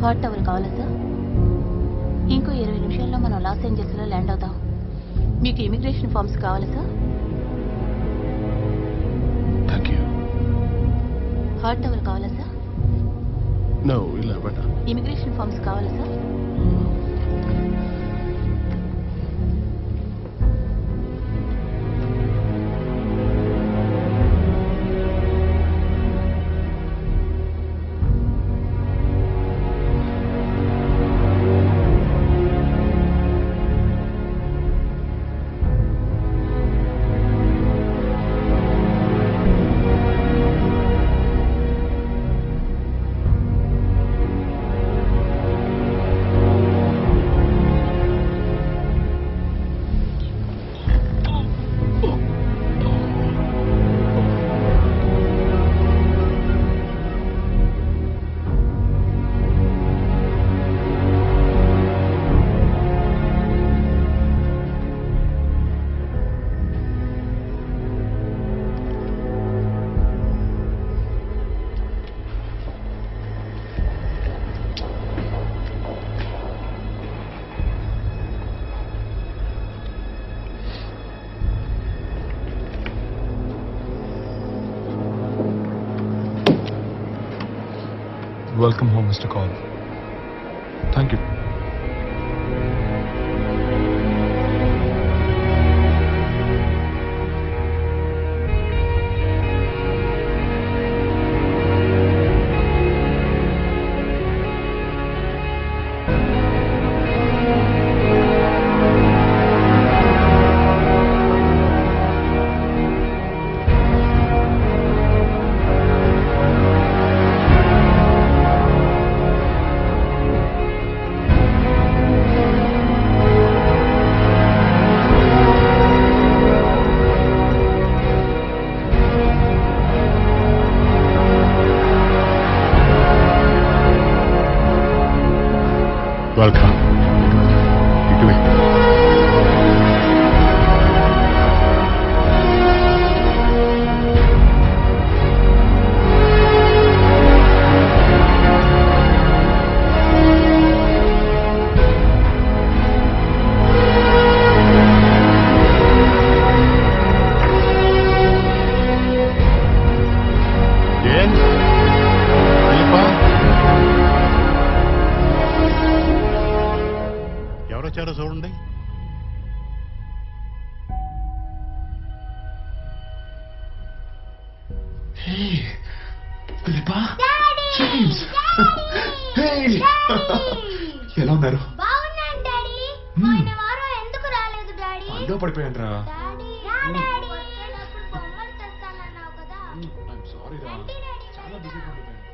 Hot tower కావాలా sir ఇంకో ఇరవై నిమిషాల్లో మనం లాస్ ఏంజల్స్లో ల్యాండ్ అవుతాం మీకు ఇమిగ్రేషన్ ఫామ్స్ కావాలా sir thank you hot tower కావాలా సార్ నో ఇలా బట్ ఇమిగ్రేషన్ ఫామ్స్ కావాలా sir welcome home mister Cole thank you welcome ఇటువే జేమ్స్ శిల్పా ఎవరొచ్చారో చూడండి Hey, ఫిలిపా జేమ్స్ హే ఎలా ఉన్నారు బాగున్నాను డాడీ Hmm. పోయిన వారం ఎందుకు రాలేదు డాడీ అందులో పడిపోయాను రా డాడీ రా డాడీ వచ్చేటప్పుడు బొమ్మలు తెస్తానన్నావు కదా సారీ రా రండి డాడీ చాలా బిజీగా ఉండిపోయాను